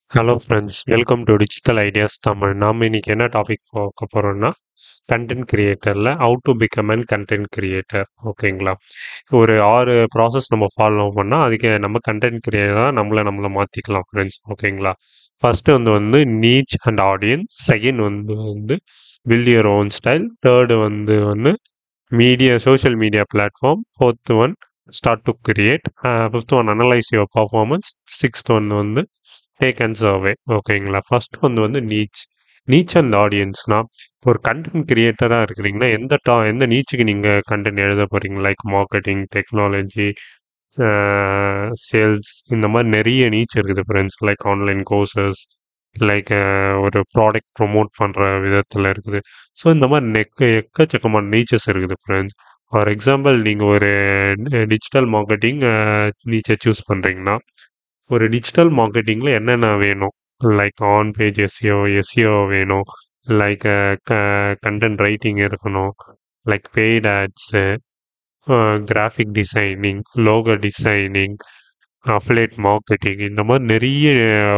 hello friends welcome to digital ideas Tamil நாம் இன்னைக்கு என்ன டாபிக் பார்க்க போகிறோம்னா கண்டென்ட் கிரியேட்டரில் how to become and content creator ஓகேங்களா ஒரு ஆறு ப்ராசஸ் நம்ம ஃபாலோ பண்ணால் அதுக்கு நம்ம கண்டென்ட் கிரியேட்டராக நம்மளை நம்மளை மாற்றிக்கலாம் ஃப்ரெண்ட்ஸ் ஓகேங்களா ஃபஸ்ட்டு வந்து வந்து நீச் அண்ட் ஆடியன்ஸ் செகண்ட் வந்து வந்து build your own style third வந்து வந்து media social media platform fourth one start to create fifth one analyse your performance sixth one வந்து டேக் அண்ட் சர்வே ஓகேங்களா ஃபர்ஸ்ட் வந்து வந்து நீச் நீச் அண்ட் ஆடியன்ஸ்னா ஒரு கண்டென்ட் கிரியேட்டராக இருக்கிறீங்கன்னா எந்த டா எந்த நீச்சுக்கு நீங்கள் கண்டென்ட் எழுத போகிறீங்க லைக் மார்க்கெட்டிங் டெக்னாலஜி சேல்ஸ் இந்த மாதிரி நிறைய நீச் இருக்குது friends like online courses like ஒரு ப்ராடக்ட் ப்ரொமோட் பண்ணுற விதத்தில் இருக்குது ஸோ இந்த மாதிரி நெக்க எக்கச்சக்கமான நீச்சஸ் இருக்குது ஃப்ரெண்ட்ஸ் ஃபார் எக்ஸாம்பிள் நீங்கள் ஒரு டிஜிட்டல் மார்க்கெட்டிங் நீச்சை சூஸ் பண்ணுறீங்கன்னா ஒரு டிஜிட்டல் மார்க்கெட்டிங்கில் என்னென்ன வேணும் like on page SEO SEO வேணும் லைக் க கண்டென்ட் ரைட்டிங் இருக்கணும் like paid ads graphic designing logo designing affiliate marketing இந்த மாதிரி நிறைய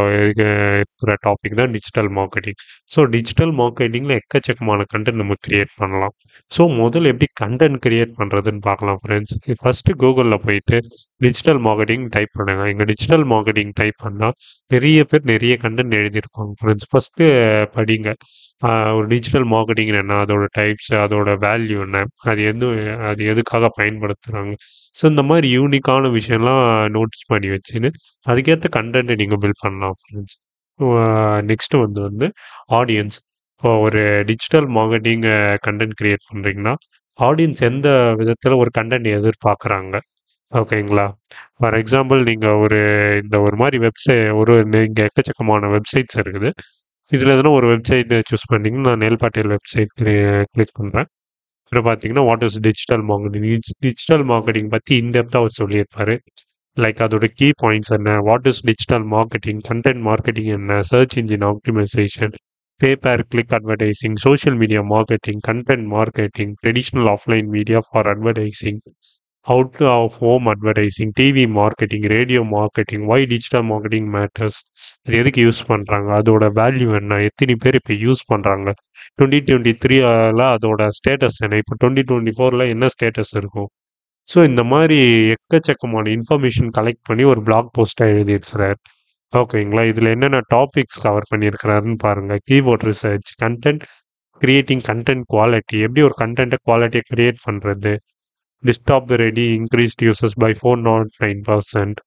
இருக்கிற டாபிக் தான் டிஜிட்டல் மார்க்கெட்டிங் ஸோ டிஜிட்டல் மார்க்கெட்டிங்கில் எக்கச்சக்கமான கண்டென்ட் நம்ம க்ரியேட் பண்ணலாம் ஸோ முதல்ல எப்படி கண்டென்ட் க்ரியேட் பண்ணுறதுன்னு பார்க்கலாம் ஃப்ரெண்ட்ஸ் ஃபஸ்ட்டு கூகுளில் போயிட்டு டிஜிட்டல் மார்க்கெட்டிங் டைப் பண்ணுங்க இங்கே டிஜிட்டல் மார்க்கெட்டிங் டைப் பண்ணால் நிறைய பேர் நிறைய கண்டென்ட் எழுதியிருப்பாங்க ஃப்ரெண்ட்ஸ் ஃபஸ்ட்டு படிங்க ஒரு டிஜிட்டல் மார்க்கெட்டிங் என்ன அதோட டைப்ஸ் அதோட வேல்யூ என்ன அது எது அது எதுக்காக பயன்படுத்துகிறாங்க ஸோ இந்த மாதிரி யூனிக்கான விஷயம்லாம் நோட்டீஸ் பண்ணி வச்சுன்னு அதுக்கேற்ற கண்டென்ட்டை நீங்கள் பில்ட் பண்ணலாம் ஃப்ரெண்ட்ஸ் நெக்ஸ்ட்டு வந்து வந்து ஆடியன்ஸ் இப்போ ஒரு டிஜிட்டல் மார்க்கெட்டிங் கண்டென்ட் க்ரியேட் பண்ணுறீங்கன்னா ஆடியன்ஸ் எந்த விதத்தில் ஒரு கண்டென்ட் எதிர்பார்க்குறாங்க ஓகேங்களா ஃபார் எக்ஸாம்பிள் நீங்கள் ஒரு இந்த ஒரு மாதிரி வெப்சைட் ஒரு இங்கே எக்கச்சக்கமான வெப்சைட்ஸ் இருக்குது இதில் எதனா ஒரு வெப்சைட் சூஸ் பண்ணிங்கன்னா நான் நெல் பாட்டியல் வெப்சைட் கிளிக் பண்ணுறேன் அப்புறம் பார்த்தீங்கன்னா what is digital marketing digital marketing பற்றி இன்டெப்த்தாக அவர் சொல்லியிருப்பாரு லைக் அதோட கீ பாயிண்ட்ஸ் என்ன what is digital marketing content marketing என்ன search engine optimisation pay per click advertising social media marketing content marketing traditional offline media for advertising out of home advertising TV marketing radio marketing why digital marketing matters அது எதுக்கு use பண்ணுறாங்க அதோட value என்ன எத்தனை பேர் இப்போ use பண்ணுறாங்க twenty twenty த்ரீல அதோட ஸ்டேட்டஸ் என்ன இப்போ டுவெண்ட்டி டுவெண்ட்டி ஃபோரில் என்ன ஸ்டேட்டஸ் இருக்கும் ஸோ இந்த மாதிரி எக்கச்சக்கமான இன்ஃபர்மேஷன் கலெக்ட் பண்ணி ஒரு பிளாக் போஸ்ட்டாக எழுதியிருக்கிறார் ஓகேங்களா இதில் என்னென்ன டாபிக்ஸ் கவர் பண்ணியிருக்கிறாருன்னு பாருங்கள் keyboard research content creating content quality எப்படி ஒரு கண்டென்ட்டை குவாலிட்டியை க்ரியேட் பண்ணுறது desktop ready increased uses by four nought nine percent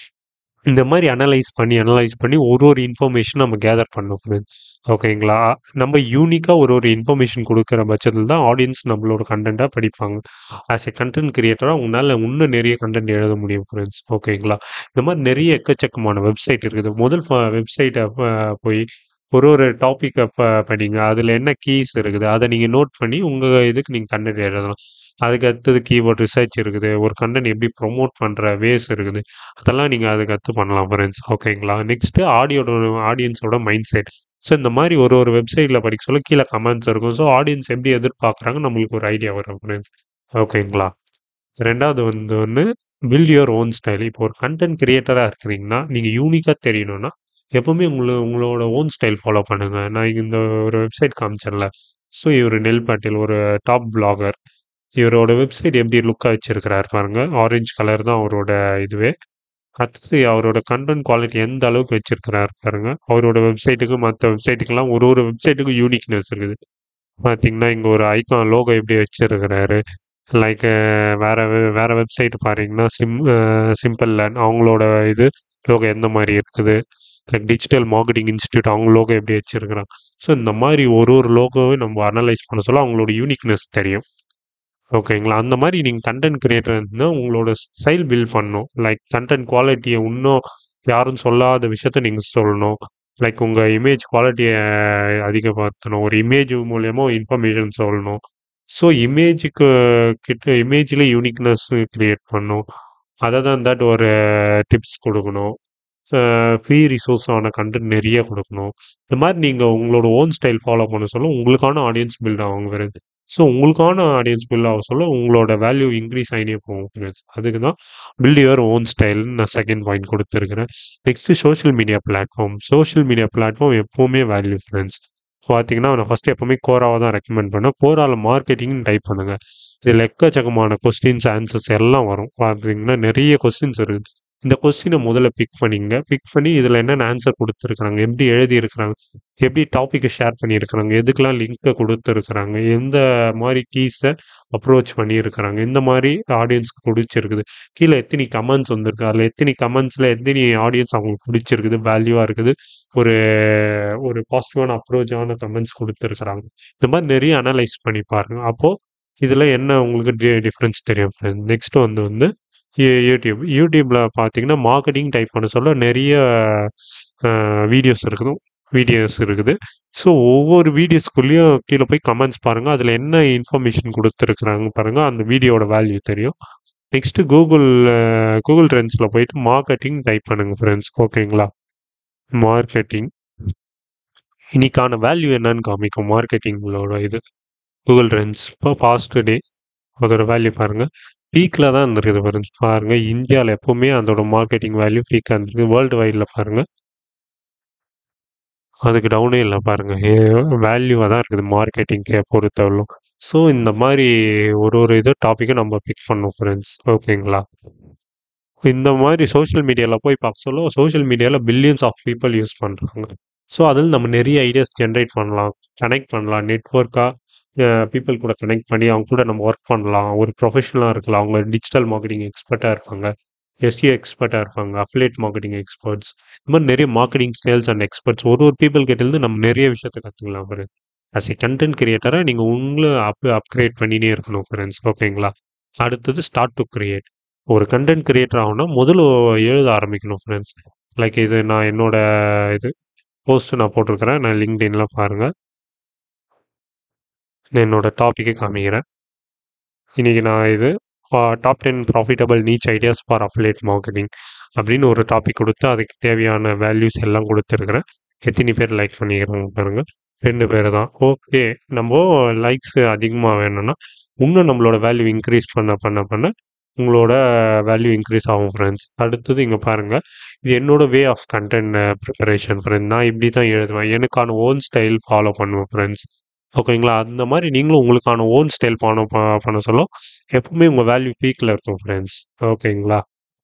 இந்த மாதிரி அனலைஸ் பண்ணி அனலைஸ் பண்ணி ஒரு ஒரு இன்ஃபர்மேஷன் நம்ம கேதர் பண்ணோம் ஃப்ரெண்ட்ஸ் ஓகேங்களா நம்ம யூனிக்காக ஒரு ஒரு இன்ஃபர்மேஷன் கொடுக்குற பட்சத்தில் தான் ஆடியன்ஸ் நம்மளோட கண்டென்ட்டாக படிப்பாங்க ஆஸ் எ கண்டென்ட் கிரியேட்டராக உங்களால் இன்னும் நிறைய கண்டென்ட் எழுத முடியும் ஃப்ரெண்ட்ஸ் ஓகேங்களா இந்த மாதிரி நிறைய எக்கச்சக்கமான வெப்சைட் இருக்குது முதல் வெப்சைட்டை போய் ஒரு ஒரு டாப்பிக்கை ப படிங்க அதில் என்ன கீஸ் இருக்குது அதை நீங்கள் நோட் பண்ணி உங்கள் இதுக்கு நீங்கள் கண்டென்ட் எழுதலாம் அதுக்கு அடுத்தது கீபோர்ட் ரிசர்ச் இருக்குது ஒரு கண்டென்ட் எப்படி ப்ரொமோட் பண்ணுற வேஸ் இருக்குது அதெல்லாம் நீங்கள் அதுக்கு அடுத்து பண்ணலாம் ஃப்ரெண்ட்ஸ் ஓகேங்களா நெக்ஸ்ட்டு ஆடியோட ஆடியன்ஸோட மைண்ட் செட் ஸோ இந்த மாதிரி ஒரு ஒரு வெப்சைட்டில் படிக்க சொல்ல கீழே கமெண்ட்ஸ் இருக்கும் ஸோ ஆடியன்ஸ் எப்படி எதிர்பார்க்குறாங்க நம்மளுக்கு ஒரு ஐடியா வரும் ஃப்ரெண்ட்ஸ் ஓகேங்களா ரெண்டாவது வந்து ஒன்று பில்ட் யுவர் ஓன் ஸ்டைல் இப்போ ஒரு கண்டென்ட் கிரியேட்டராக இருக்கிறீங்கன்னா நீங்கள் யூனிக்காக தெரியணும்னா எப்போவுமே உங்களை உங்களோட ஓன் ஸ்டைல் ஃபாலோ பண்ணுங்கள் நான் இந்த ஒரு வெப்சைட் காமிச்சேன்ல ஸோ இவர் நெல் பாட்டில் ஒரு டாப் பிளாகர் இவரோட வெப்சைட் எப்படி லுக்காக வச்சுருக்கிறாரு பாருங்க ஆரஞ்சு கலர் தான் அவரோட இதுவே அடுத்தது அவரோட கண்டென்ட் குவாலிட்டி எந்த அளவுக்கு வச்சுருக்கிறாரு பாருங்க அவரோட வெப்சைட்டுக்கு மற்ற வெப்சைட்டுக்கெல்லாம் ஒரு ஒரு வெப்சைட்டுக்கும் யூனிக்னஸ் இருக்குது பார்த்தீங்கன்னா இங்கே ஒரு ஐக்கான் லோகோ எப்படி வச்சுருக்கிறாரு லைக் வேறு வேறு வெப்சைட் பாருங்கன்னா சிம் சிம்பிள் லேண்ட் அவங்களோட இது லோகோ எந்த மாதிரி இருக்குது லைக் டிஜிட்டல் மார்க்கெட்டிங் இன்ஸ்டியூட் அவங்க லோகோ எப்படி வச்சுருக்கிறாங்க ஸோ இந்த மாதிரி ஒரு ஒரு லோகோவையும் நம்ம அனலைஸ் பண்ண சொல்ல அவங்களோட யூனிக்னஸ் தெரியும் ஓகேங்களா அந்த மாதிரி நீங்கள் கண்டென்ட் கிரியேட்டர் இருந்தால் உங்களோட ஸ்டைல் பில்ட் பண்ணணும் லைக் கண்டென்ட் குவாலிட்டியை இன்னும் யாரும் சொல்லாத விஷயத்த நீங்கள் சொல்லணும் லைக் உங்கள் இமேஜ் குவாலிட்டியை அதிகப்படுத்தணும் ஒரு இமேஜ் மூலயமா இன்ஃபர்மேஷன் சொல்லணும் ஸோ இமேஜுக்கு கிட்ட இமேஜில் யூனிக்னஸ் க்ரியேட் பண்ணும் அதை தான் தட் ஒரு டிப்ஸ் கொடுக்கணும் ஃப்ரீ ரிசோர்ஸான கன்டென்ட் நிறைய கொடுக்கணும் இந்த மாதிரி நீங்கள் உங்களோட ஓன் ஸ்டைல் ஃபாலோ பண்ண சொல்ல உங்களுக்கான ஆடியன்ஸ் பில்ட் ஆகும் வருது ஸோ உங்களுக்கான ஆடியன்ஸ் பில்ட் ஆக சொல்ல உங்களோட வேல்யூ இன்க்ரீஸ் ஆகினே போகும் ஃப்ரெண்ட்ஸ் அதுக்கு தான் பில்ட் யுவர் ஓன் ஸ்டைல்னு நான் செகண்ட் பாயிண்ட் கொடுத்துருக்கிறேன் next social media platform social media platform எப்போவுமே வேல்யூ ஃப்ரெண்ட்ஸ் பார்த்தீங்கன்னா நான் ஃபஸ்ட்டு எப்போவுமே கோராவை தான் ரெக்கமெண்ட் பண்ணேன் கோராவில் மார்க்கெட்டிங்னு டைப் பண்ணுங்கள் இதில் எக்கச்சக்கமான கொஸ்டின்ஸ் ஆன்சர்ஸ் எல்லாம் வரும் பார்த்தீங்கன்னா நிறைய கொஸ்டின்ஸ் இருக்குது இந்த கொஸ்டினை முதல்ல பிக் பண்ணிங்க பிக் பண்ணி இதில் என்னென்ன ஆன்சர் கொடுத்துருக்குறாங்க எப்படி எழுதியிருக்கிறாங்க எப்படி டாப்பிக்கை ஷேர் பண்ணியிருக்கிறாங்க எதுக்கெல்லாம் லிங்க்கை கொடுத்துருக்குறாங்க எந்த மாதிரி கீஸை அப்ரோச் பண்ணியிருக்கிறாங்க இந்த மாதிரி ஆடியன்ஸ்க்கு பிடிச்சிருக்குது கீழே எத்தனை கமெண்ட்ஸ் வந்திருக்கு அதில் எத்தனை கமெண்ட்ஸில் எத்தனை ஆடியன்ஸ் அவங்களுக்கு பிடிச்சிருக்குது வேல்யூவாக இருக்குது ஒரு ஒரு பாசிட்டிவான அப்ரோச்சான கமெண்ட்ஸ் கொடுத்துருக்குறாங்க இந்த மாதிரி நிறைய அனலைஸ் பண்ணி பாருங்க அப்போது இதில் என்ன உங்களுக்கு டி டிஃப்ரென்ஸ் தெரியும் ஃப்ரெண்ட் நெக்ஸ்ட் வந்து வந்து யூ- யூடியூப் யூடியூப்பில் பார்த்தீங்கன்னா மார்க்கெட்டிங் டைப் பண்ண சொல்ல நிறைய வீடியோஸ் இருக்குது வீடியோஸ் இருக்குது ஸோ ஒவ்வொரு வீடியோஸ்குள்ளேயும் கீழே போய் கமெண்ட்ஸ் பாருங்கள் அதில் என்ன இன்ஃபர்மேஷன் கொடுத்துருக்குறாங்க பாருங்கள் அந்த வீடியோட வேல்யூ தெரியும் நெக்ஸ்ட்டு கூகுள் கூகுள் ட்ரெண்ட்ஸில் போயிட்டு மார்க்கெட்டிங் டைப் பண்ணுங்கள் ஃப்ரெண்ட்ஸ் ஓகேங்களா மார்க்கெட்டிங் இன்னைக்கான வேல்யூ என்னன்னு காமிக்கும் மார்க்கெட்டிங்களோட இது கூகுள் ட்ரெண்ட்ஸ் இப்போ பாஸ்ட் டே அதோட வேல்யூ பாருங்கள் பீக்கில் தான் இருந்திருக்குது ஃப்ரெண்ட்ஸ் பாருங்கள் இந்தியாவில் எப்போவுமே அதோட மார்க்கெட்டிங் வேல்யூ பீக்காக இருந்திருக்கு வேர்ல்டு வைடில் பாருங்கள் அதுக்கு டவுனே இல்லை பாருங்கள் வேல்யூவாக தான் இருக்குது மார்க்கெட்டிங்கை பொறுத்தவரைக்கும் ஸோ இந்த மாதிரி ஒரு ஒரு இது டாப்பிக்கை நம்ம பிக் பண்ணோம் ஃப்ரெண்ட்ஸ் ஓகேங்களா இந்த மாதிரி சோஷியல் மீடியாவில் போய் பார்க்க சொல்ல சோஷியல் மீடியாவில் பில்லியன்ஸ் ஆஃப் பீப்புள் யூஸ் பண்ணுறாங்க ஸோ அதில் நம்ம நிறைய ஐடியாஸ் ஜென்ரேட் பண்ணலாம் கனெக்ட் பண்ணலாம் நெட்ஒர்க்காக பீப்புள் கூட கனெக்ட் பண்ணி அவங்க கூட நம்ம ஒர்க் பண்ணலாம் ஒரு ப்ரொஃபஷனலாக இருக்கலாம் அவங்க டிஜிட்டல் மார்க்கெட்டிங் எக்ஸ்பர்ட்டாக இருப்பாங்க எஸ்இ எக்ஸ்பர்ட்டாக இருப்பாங்க அஃபிலேட் மார்க்கெட்டிங் எக்ஸ்பர்ட்ஸ் இந்த மாதிரி நிறைய மார்க்கெட்டிங் சேல்ஸ் அண்ட் எக்ஸ்பர்ட்ஸ் ஒரு ஒரு பீப்புள் கிட்டேருந்து நம்ம நிறைய விஷயத்தை கற்றுக்கலாம் ஃப்ரெண்ட்ஸ் அஸ் எ கண்டென்ட் கிரியேட்டராக நீங்கள் உங்களை அப் அப்கிரேட் பண்ணினே இருக்கணும் ஃப்ரெண்ட்ஸ் ஓகேங்களா அடுத்தது ஸ்டார்ட் டு கிரியேட் ஒரு கண்டென்ட் கிரியேட்டர் ஆகணும்னா முதல்ல எழுத ஆரம்பிக்கணும் ஃப்ரெண்ட்ஸ் லைக் இது நான் என்னோட இது போஸ்ட் நான் போட்டிருக்கிறேன் நான் லிங்க்டின்ல பாருங்கள் நான் என்னோட டாப்பிக்கே காமிக்கிறேன் இன்றைக்கி நான் இது top ten profitable niche ideas for affiliate marketing அப்படின்னு ஒரு டாபிக் கொடுத்து அதுக்கு தேவையான வேல்யூஸ் எல்லாம் கொடுத்துருக்குறேன் எத்தனை பேர் லைக் பண்ணிக்கிறாங்க பாருங்க ரெண்டு பேர் தான் ஓகே நம்ம லைக்ஸ் அதிகமாக வேணும்னா இன்னும் நம்மளோட வேல்யூ இன்க்ரீஸ் பண்ண பண்ண பண்ண உங்களோட வேல்யூ இன்க்ரீஸ் ஆகும் ஃப்ரெண்ட்ஸ் அடுத்தது இங்கே பாருங்கள் இது என்னோட way of content preparation friend நான் இப்படி தான் எழுதுவேன் எனக்கான ஓன் ஸ்டைல் ஃபாலோ பண்ணுவேன் ஃப்ரெண்ட்ஸ் ஓகேங்களா அந்த மாதிரி நீங்களும் உங்களுக்கான ஓன் ஸ்டைல் பண்ண ப- பண்ண சொல்ல எப்பவுமே உங்கள் வேல்யூ பீக்கில் இருக்கும் ஃப்ரெண்ட்ஸ் ஓகேங்களா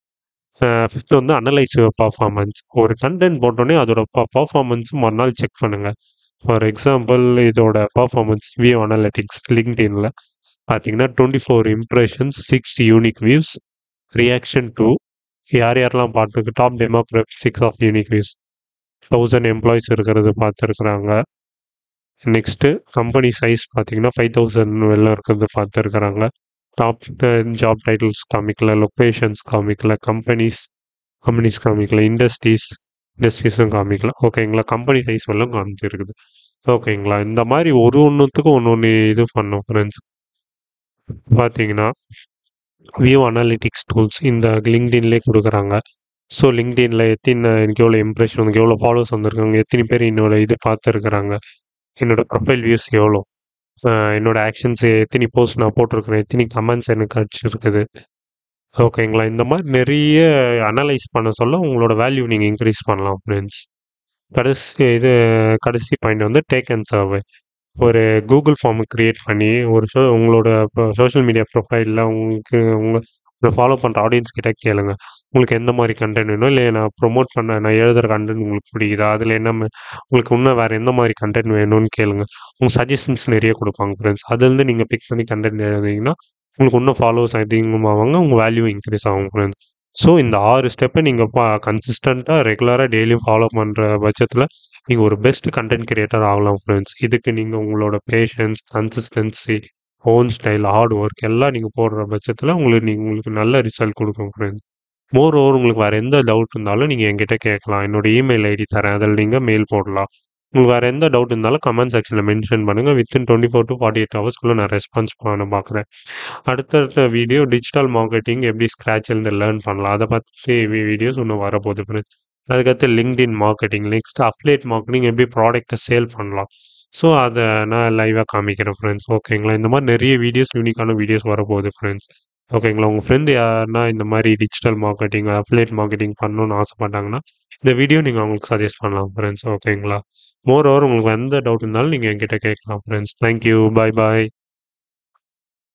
ஃபிஃப்த் வந்து அனலைஸ் பர்ஃபார்மன்ஸ் ஒரு கண்டென்ட் போட்டோன்னே அதோட பர்ஃபார்மன்ஸ் மறுநாள் செக் பண்ணுங்கள் ஃபார் எக்ஸாம்பிள் இதோட பர்ஃபார்மன்ஸ் வியூ அனலிட்டிக்ஸ் லிங்க்டின்ல பார்த்தீங்கன்னா twenty four impressions six unique views reaction two யார் யாரெல்லாம் பார்த்துருக்கு top demograph six of unique views thousand employees இருக்கிறது பார்த்துருக்குறாங்க நெக்ஸ்ட்டு கம்பெனி சைஸ் பார்த்தீங்கன்னா ஃபைவ் தௌசண்ட் வெளில இருக்கிறது பார்த்துருக்குறாங்க டாப் ஜாப் டைட்டில்ஸ் காமிக்கல லொக்கேஷன்ஸ் காமிக்கல கம்பெனிஸ் கம்பெனிஸ் காமிக்கல இண்டஸ்ட்ரீஸ் இண்டஸ்ட்ரீஸும் காமிக்கல ஓகேங்களா கம்பெனி சைஸ் எல்லாம் காமிச்சிருக்குது ஓகேங்களா இந்த மாதிரி ஒரு ஒன்றுத்துக்கும் ஒன்று ஒன்று இது பண்ணோம் ஃப்ரெண்ட்ஸ் பார்த்தீங்கன்னா வியூ அனாலிட்டிக்ஸ் டூல்ஸ் இந்த லிங்க்டின்லேயே கொடுக்குறாங்க ஸோ லிங்க்டின்ல எத்தனை எனக்கு எவ்வளோ இம்ப்ரெஷன் வந்து எவ்வளோ ஃபாலோஸ் வந்திருக்காங்க எத்தனை பேர் என்னோட இது பார்த்துருக்குறாங்க என்னோட ப்ரொஃபைல் வியூஸ் எவ்வளோ ஆஹ் என்னோட ஆக்ஷன்ஸ் எத்தனை போஸ்ட் நான் போட்டிருக்கிறேன் எத்தனை கமெண்ட்ஸ் எனக்கு அடிச்சிருக்குது ஓகேங்களா இந்த மாதிரி நிறைய அனலைஸ் பண்ண சொல்ல உங்களோட வேல்யூ நீங்கள் இன்க்ரீஸ் பண்ணலாம் ஃப்ரெண்ட்ஸ் கடைசி இது கடைசி பாயிண்ட் வந்து டேக் அண்ட் சர்வே ஒரு கூகுள் ஃபார்ம் கிரியேட் பண்ணி ஒரு ஷோ உங்களோட சோஷியல் மீடியா ப்ரொஃபைலில் உங்களுக்கு உங்கள் ஃபாலோ பண்ணுற ஆடியன்ஸ் கிட்ட கேளுங்க உங்களுக்கு எந்த மாதிரி கண்டென்ட் வேணும் இல்லை நான் ப்ரொமோட் பண்ண நான் எழுதுகிற கண்டென்ட் உங்களுக்கு பிடிக்குதா அதில் என்ன ம- உங்களுக்கு இன்னும் வேறு எந்த மாதிரி கண்டென்ட் வேணும்னு கேளுங்க உங்கள் சஜஷன்ஸ் நிறைய கொடுப்பாங்க ஃப்ரெண்ட்ஸ் அதுலேருந்து நீங்கள் பிக் பண்ணி கண்டென்ட் எழுதிங்கன்னா உங்களுக்கு இன்னும் ஃபாலோவர்ஸ் அதிகமாவாங்க உங்கள் வேல்யூ இன்க்ரீஸ் ஆகும் ஃப்ரெண்ட்ஸ் ஸோ இந்த ஆறு ஸ்டெப்பை நீங்கள் பா கன்சிஸ்டண்ட்டாக ரெகுலராக டெய்லியும் ஃபாலோ பண்ணுற பட்சத்தில் நீங்கள் ஒரு பெஸ்ட் கண்டென்ட் கிரியேட்டர் ஆகலாம் ஃப்ரெண்ட்ஸ் இதுக்கு நீங்கள் உங்களோட patience consistency own style hard work எல்லாம் நீங்கள் போடுற பட்சத்தில் உங்களுக்கு நீங்கள் உங்களுக்கு நல்ல ரிசல்ட் கொடுக்கும் ஃப்ரெண்ட்ஸ் மோர் ஓவர் உங்களுக்கு வேறு எந்த டவுட் இருந்தாலும் நீங்கள் என்கிட்ட கேட்கலாம் என்னோட இமெயில் ஐடி தரேன் அதில் நீங்கள் மெயில் போடலாம் உங்களுக்கு வேறு எந்த டவுட் இருந்தாலும் கமெண்ட் செக்ஷனில் மென்ஷன் பண்ணுங்கள் within twenty four to forty eight ஹவர்ஸ்க்குள்ளே நான் ரெஸ்பான்ஸ் பண்ண பார்க்குறேன் அடுத்தடுத்த வீடியோ டிஜிட்டல் மார்க்கெட்டிங் எப்படி ஸ்க்ராட்ச்லேருந்து லேர்ன் பண்ணலாம் அதை பற்றி வீடியோஸ் இன்னும் வரப்போகுது ஃப்ரெண்ட்ஸ் அதுக்கடுத்து LinkedIn marketing next affiliate marketing எப்படி ப்ராடக்ட்டை சேல் பண்ணலாம் ஸோ அதை நான் லைவாக காமிக்கிறேன் ஃப்ரெண்ட்ஸ் ஓகேங்களா இந்த மாதிரி நிறைய வீடியோஸ் யூனிக்கான வீடியோஸ் வரப்போகுது ஃப்ரெண்ட்ஸ் ஓகேங்களா உங்கள் ஃப்ரெண்டு யாருன்னா இந்த மாதிரி டிஜிட்டல் மார்க்கெட்டிங் அஃப்லேட் மார்க்கெட்டிங் பண்ணணும்னு ஆசைப்பட்டாங்கன்னா இந்த வீடியோ நீங்கள் அவங்களுக்கு சஜஸ்ட் பண்ணலாம் ஃப்ரெண்ட்ஸ் ஓகேங்களா மோர் ஓவர் உங்களுக்கு எந்த டவுட் இருந்தாலும் நீங்கள் என்கிட்ட கேட்கலாம் ஃப்ரெண்ட்ஸ் தேங்க்யூ பாய் பாய்